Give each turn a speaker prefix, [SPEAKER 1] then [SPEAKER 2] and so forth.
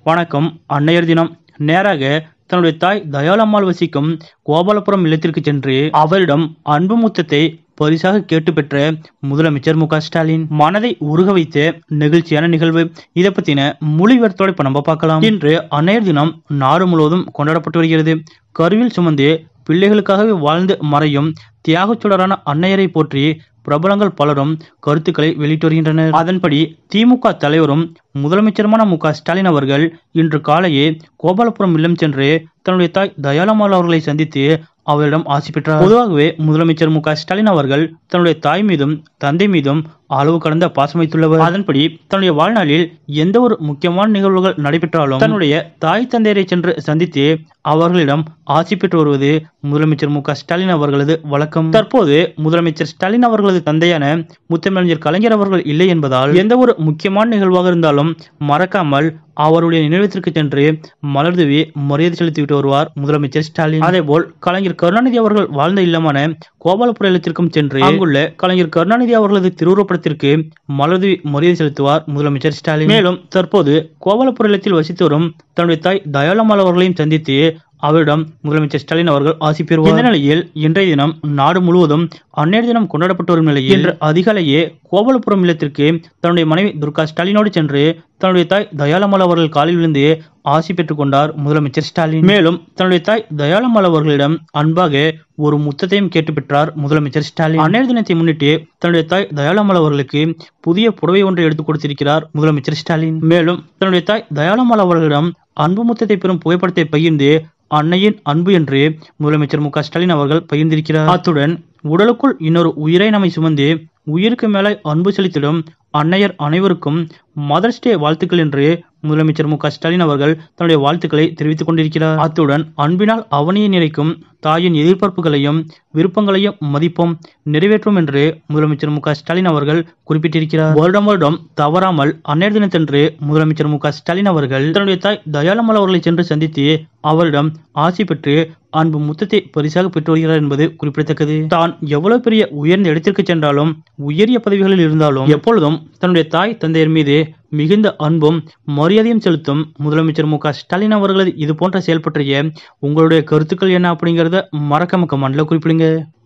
[SPEAKER 1] வணக்கம் அன்னையர் தினம் நேராக தன்னுடைய தாய் தயாளம்மாள் வசிக்கும் கோபாலபுரம் இல்லத்திற்கு சென்று அவரிடம் அன்பு முத்தத்தை பரிசாக கேட்டு பெற்ற முதலமைச்சர் மு க ஸ்டாலின் மனதை உருக வைத்த நெகிழ்ச்சியான நிகழ்வு இதை பத்தின முழு விவரத்தோட இப்ப நம்ம பார்க்கலாம் இன்று அன்னையர் தினம் நாடு முழுவதும் கொண்டாடப்பட்டு வருகிறது கருவில் சுமந்து பிள்ளைகளுக்காகவே வாழ்ந்து மறையும் தியாகச் சுடரான அன்னையரை போற்றி பிரபலங்கள் பலரும் கருத்துக்களை வெளியிட்டு வருகின்றனர் அதன்படி திமுக தலைவரும் முதலமைச்சருமான மு க ஸ்டாலின் அவர்கள் இன்று காலையே கோபாலபுரம் இல்லம் சென்று தன்னுடைய தாய் தயாளம்மாள் அவர்களை சந்தித்து அவரிடம் ஆசி பெற்றார் பொதுவாகவே முதலமைச்சர் மு க ஸ்டாலின் அவர்கள் தன்னுடைய தாய் மீதும் தந்தை மீதும் அளவு கடந்த பாசம் வைத்துள்ளவர் அதன்படி தன்னுடைய வாழ்நாளில் எந்த ஒரு முக்கியமான நிகழ்வுகள் நடைபெற்றாலும் தன்னுடைய தாய் தந்தையரை சென்று சந்தித்து அவர்களிடம் ஆசி பெற்று வருவது முதலமைச்சர் மு க ஸ்டாலின் அவர்களது வழக்கம் தற்போது முதலமைச்சர் ஸ்டாலின் அவர்களது தந்தையான முத்தமிழஞ்சர் கலைஞர் அவர்கள் இல்லை என்பதால் எந்த ஒரு முக்கியமான நிகழ்வாக இருந்தாலும் மறக்காமல் அவருடைய நினைவகத்திற்கு சென்று மலர் தூவி மரியாதை செலுத்திவிட்டு வருவார் முதலமைச்சர் ஸ்டாலின் அதேபோல் கலைஞர் கருணாநிதி அவர்கள் வாழ்ந்த இல்லமான கோபாலபுர இல்லத்திற்கும் சென்று அங்குள்ள கலைஞர் கருணாநிதி அவர்களது திருவுருவப்படத்திற்கு மலர் தூவி மரியாதை செலுத்துவார் முதலமைச்சர் ஸ்டாலின் மேலும் தற்போது கோபாலபுர இல்லத்தில் வசித்து வரும் தன்னுடைய தாய் தயாளம்மாள் அவர்களையும் சந்தித்து அவரிடம் முதலமைச்சர் ஸ்டாலின் அவர்கள் ஆசி பெறுவார் இந்த நிலையில் இன்றைய தினம் நாடு முழுவதும் அன்னையர் தினம் கொண்டாடப்பட்டு வரும் நிலையில் இன்று அதிகாலையே கோபாலபுரம் இல்லத்திற்கு தன்னுடைய மனைவி துர்கா ஸ்டாலினோடு சென்று தன்னுடைய தாய் தயாளம்மாள் அவர்கள் காலில் விழுந்து ஆசி பெற்றுக் கொண்டார் முதலமைச்சர் ஸ்டாலின் மேலும் தன்னுடைய தாய் தயாளம்மாள் அவர்களிடம் அன்பாக ஒரு முத்தத்தையும் கேட்டு பெற்றார் முதலமைச்சர் ஸ்டாலின் அன்னையர் தினத்தை முன்னிட்டு தன்னுடைய தாய் தயாளம்மாள் அவர்களுக்கு புதிய புடவை ஒன்றை எடுத்துக் கொடுத்திருக்கிறார் முதலமைச்சர் ஸ்டாலின் மேலும் தன்னுடைய தாய் தயாளம்மாள் அவர்களிடம் அன்பு முத்தத்தை பெறும் புகைப்படத்தை பகிர்ந்து அன்னையின் அன்பு என்று முதலமைச்சர் மு க ஸ்டாலின் அவர்கள் பகிர்ந்திருக்கிறார் அத்துடன் உடலுக்குள் இன்னொரு உயிரை நம்மை சுமந்து உயிருக்கு மேலே அன்பு செலுத்திடும் அன்னையர் அனைவருக்கும் மதர்ஸ் டே வாழ்த்துக்கள் என்று முதலமைச்சர் மு க ஸ்டாலின் அவர்கள் தன்னுடைய வாழ்த்துக்களை தெரிவித்துக் கொண்டிருக்கிறார் அத்துடன் அன்பினால் அவனியை நிறைக்கும் தாயின் எதிர்பார்ப்புகளையும் விருப்பங்களையும் மதிப்போம் நிறைவேற்றும் என்று முதலமைச்சர் மு க ஸ்டாலின் அவர்கள் குறிப்பிட்டிருக்கிறார் வருடம் வருடம் தவறாமல் அன்னையர் தினத்தன்று முதலமைச்சர் மு க ஸ்டாலின் அவர்கள் தன்னுடைய தாய் தயாளம்மாள் அவர்களை சென்று சந்தித்து அவரிடம் ஆசி பெற்று அன்பு முத்தத்தை பரிசாக பெற்று வருகிறார் என்பது குறிப்பிடத்தக்கது தான் எவ்வளவு பெரிய உயர்ந்த இடத்திற்கு சென்றாலும் உயரிய பதவிகளில் இருந்தாலும் எப்பொழுதும் தன்னுடைய தாய் தந்தையர் மீது மிகுந்த அன்பும் மரியாதையும் செலுத்தும் முதலமைச்சர் மு க ஸ்டாலின் அவர்களது இது போன்ற செயல்பற்றிய உங்களுடைய கருத்துக்கள் என்ன அப்படிங்கறத மறக்காம கமெண்ட்ல குறிப்பிடுங்க